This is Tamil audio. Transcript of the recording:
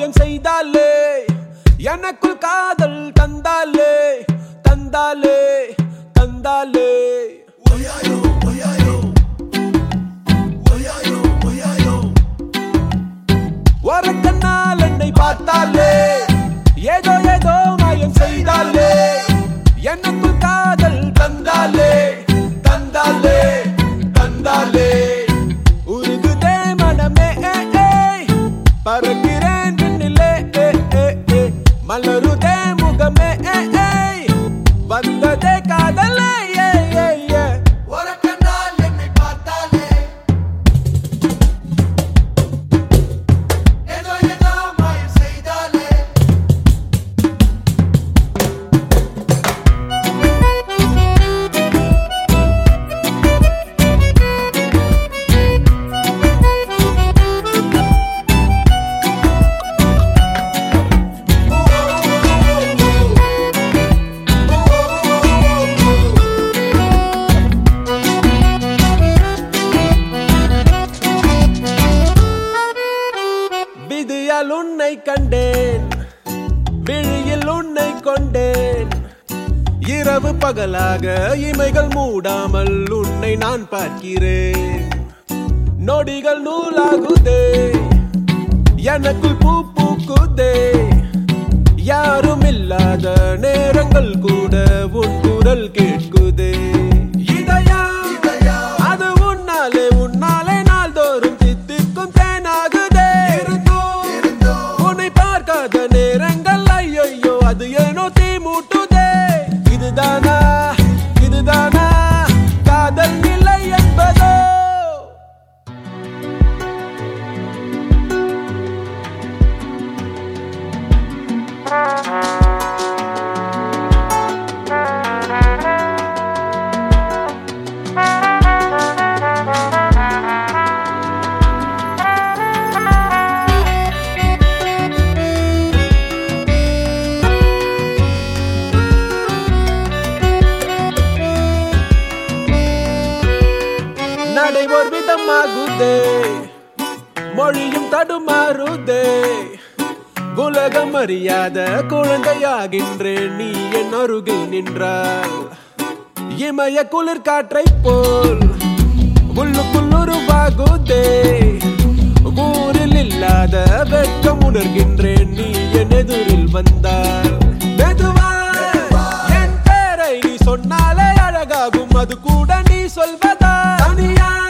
மாயம் செய்தாலே எனக்குள் காதல் தந்தாலே தந்தாலே தந்தாலே ஒரு கண்ணால் என்னை பார்த்தாலே ஏதோ ஏதோ மாயம் செய்தாலே எனக்குள் காதல் தந்தாலே தந்தாலே தந்தாலே உருகுதே மனமே ஏ, ஏ. பறக்கிறேன் விண்ணிலே ஏ, ஏ, ஏ. மலருதே முகமே ஏ, ஏ. வந்ததே காதலே ஏ, ஏ, ஏ. ஒரு கண்ணால் என்னை பார்த்தாலே ஏதோ ஏதோ மாயம் செய்தாலே விதியால் உன்னை கண்டேன் விழியில் உன்னை கொண்டேன் இரவு பகலாக இமைகள் மூடாமல் உன்னை நான் பார்க்கிறேன் நொடிகள் நூலாகுதே எனக்குள் பூ பூக்குதே யாரும் இல்லாத நேரங்கள் கூட உன் குரல் கேட்குதே இதயம் அது உன்னாலே உன்னாலே நாள்தோறும் தித்திக்கும் தேனாகுதே உன்னை பார்க்காத நேரங்கள் ஐயோ அது ஏனோ தீ மூட்டுதே இதுதானா இதுதானா காதல் நிலை என்பதோ நடை ஒரு விதமாகுதே மொழியும் தடுமாறுதே உலகம் அறியாத குழந்தையாகின்றேன் நீ என் அருகில் நின்றால் இமய குளிர் காற்றை போல் உள்ளுக்குள் உருவாகுதே ஊரில் இல்லாத வெட்கம் உணர்கின்றேன் நீ என் எதிரில் வந்தால் மெதுவா என் பேரை நீ சொன்னாலே அழகாகும் அது கூட நீ சொல்வதா தனியா